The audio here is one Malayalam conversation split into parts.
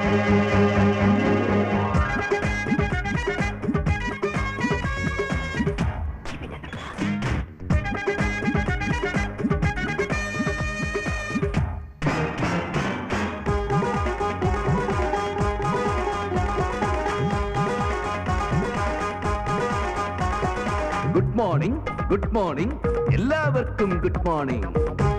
ഗുഡ് മോർണിംഗ് ഗുഡ് മോർണിംഗ് എല്ലാവർക്കും ഗുഡ് മോർണിംഗ്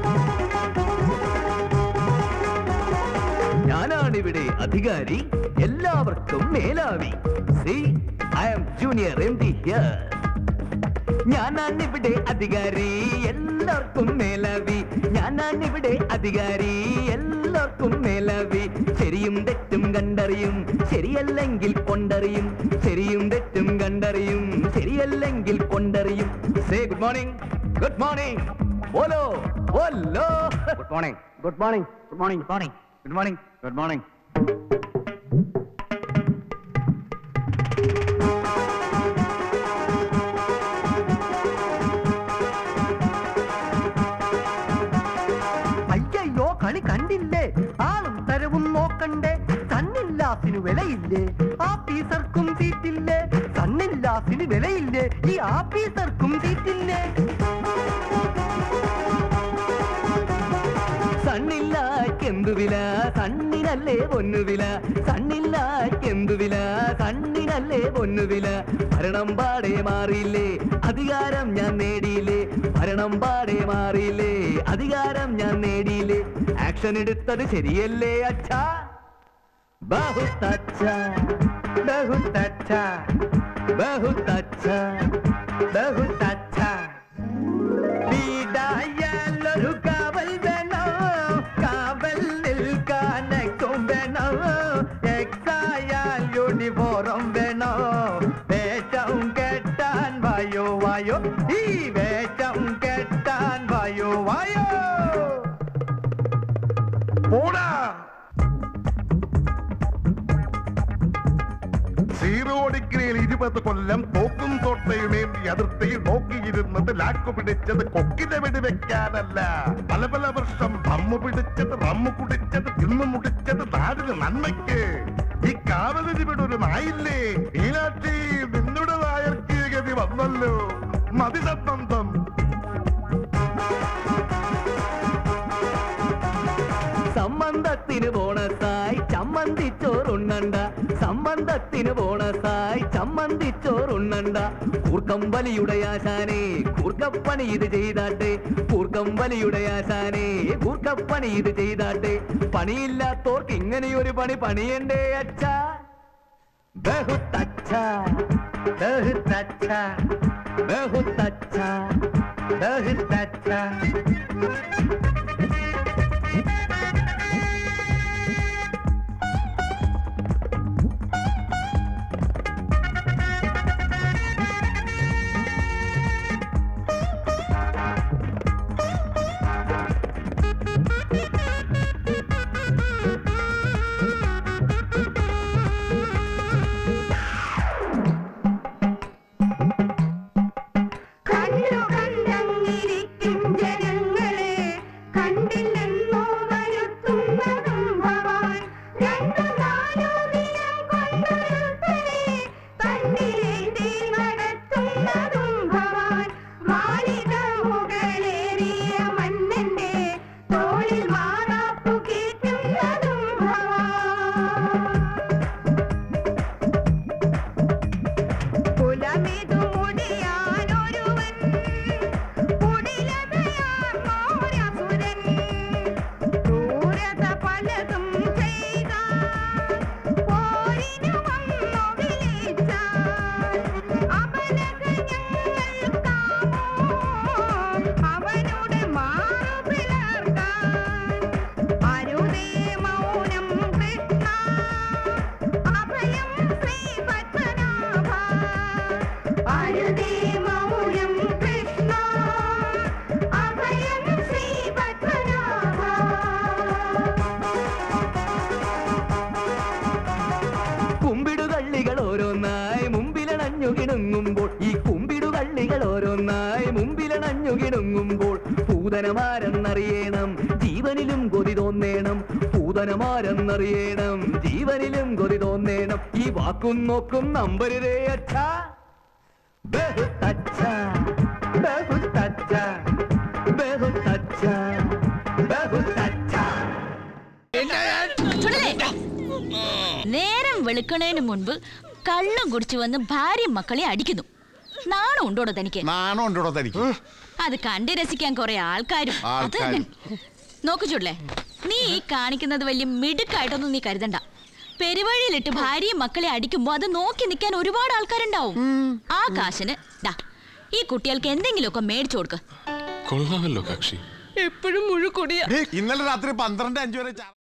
ഞാനാണിവിടെ അധികാരി എല്ലാവർക്കും മേലാവി C I M junior M D here ഞാനാണിവിടെ അധികാരി എല്ലാവർക്കും മേലാവി ഞാനാണിവിടെ അധികാരി എല്ലാവർക്കും മേലാവി ശരിയും തെറ്റും കണ്ടറിയും ശരിയല്ലെങ്കിൽ കൊണ്ടറിയും ശരിയും തെറ്റും കണ്ടറിയും ശരിയല്ലെങ്കിൽ കൊണ്ടറിയും say good morning good morning ഓലോ ഓലോ good morning good morning good morning morning good morning good morning അയ്യയ്യോ കളി കണ്ടില്ലേ ആളും തരവും നോക്കണ്ടേ സണ്ണില്ലാസിന് വിലയില്ലേ ആഫീസർക്കും സീറ്റില്ലേ സണ്ണില്ലാസിന് വിലയില്ലേ ഈ ആഫീസർക്കും സീറ്റില്ലേ സണ്ണില്ലായ്ക്കെന്തു വില സണ്ണിനല്ലേ പൊന്നുവില സണ്ണില്ലായ്ക്കെന്തു വില സണ്ണിനല്ലേ പൊന്നുവില ഭരണം പാടെ മാറിയില്ലേ അധികാരം ഞാൻ നേടിയില്ലേ ഭരണം പാടെ മാറിയില്ലേ അധികാരം ഞാൻ നേടിയില്ലേ ആക്ഷൻ എടുത്തത് ശരിയല്ലേ അച്ഛാ ബഹുത്ത് അച്ഛാ ബഹുത്ത് അച്ഛാ ബഹുത്ത് അച്ഛാ ബഹുത്ത് അച്ഛാ വീടായാലൊരു കാവൽ വേണോ കാവൽ നിൽക്കാനൊക്കും വേണോ എക്സായാൽ യൂണിഫോറും വേണോ വേഷം കെട്ടാൻ വായോ വായോ ഈ വേഷം കെട്ടാൻ വായോ വായോ പോടാ സീറോ ഡിഗ്രിയിൽ ഇരുപത് കൊല്ലം തോക്കും തോട്ടയുമേന്തി അതിർത്തിയിൽ നോക്കിയിരുന്നത് ലാക്കു പിടിച്ചത് കൊക്കിനെ വെടിവെക്കാനല്ല പല പല വർഷം റമ്മു പിടിച്ചത് റമ്മു കുടിച്ചത് തിന്നു മുടിച്ചത് നാടിന് നന്മയ്ക്ക് ഈ കാവലിന് ഇവിടെ ഒരു നായില്ലേ മീനാക്ഷി നിന്നുടെ നായർക്ക് ഈ ഗതി വന്നല്ലോ മതി സംബന്ധം സംബന്ധത്തിന് ബോണസായി ചമ്മന്തിച്ചോറുണ്ണണ്ട സംബന്ധത്തിന് ബോണസായി ചമ്മന്തിച്ചോറുണ്ണണ്ട കൂർക്കം വലിയുടെ ആശാനെ കൂർക്കപ്പണി ഇത് ചെയ്താട്ടെ കൂർക്കം വലിയുടെ ആശാനെ കൂർക്കപ്പണി ഇത് ചെയ്താട്ടെ പണിയില്ലാത്തോർക്ക് ഇങ്ങനെയൊരു പണി പണിയണ്ടേ അച്ഛാ ബഹുത്തച്ഛാ ബഹുത്തച്ഛാ ബഹുത്തച്ഛാ ബഹുത്തച്ഛാ കണ്ണു കണ്ടങ്ങിരിക്കും ജനങ്ങളെ പൂതനമാരെന്നറിയണം ജീവനിലും കൊതി തോന്നേണം ഈ വാക്കും നോക്കും നമ്പരുതേ അച്ഛാ ബഹുത്ത് അച്ഛാ, ബഹുത്ത് അച്ഛാ, ബഹുത്ത് അച്ഛാ, ബഹുത്ത് അച്ഛാ. ചുടലേ നേരം വെളുക്കണേന് മുൻപ് കള്ളം കുടിച്ചു വന്ന് ഭാര്യയും മക്കളെ അടിക്കുന്നു നാണം ഉണ്ടോടോ തനിക്ക് നാണം ഉണ്ടോ തനിക്ക് അത് കണ്ട് രസിക്കാൻ കുറെ ആൾക്കാരും അത് ആൾക്കാരും. നോക്കു ചുടലേ നീ ഈ കാണിക്കുന്നത് വലിയ മിടുക്കായിട്ടൊന്നും നീ കരുതണ്ട പെരുവഴിയിലിട്ട് ഭാര്യയും മക്കളെ അടിക്കുമ്പോ അത് നോക്കി നിൽക്കാൻ ഒരുപാട് ആൾക്കാരുണ്ടാവും ആ കാശിന് ദാ ഈ കുട്ടികൾക്ക് എന്തെങ്കിലുമൊക്കെ മേടിച്ചു കൊടുക്ക് കൊള്ളാമല്ലോ കക്ഷി എപ്പോഴും മുഴുക്കൊടിയ ഇന്നലെ രാത്രി പന്ത്രണ്ട് അഞ്ചു വരെ ചാ-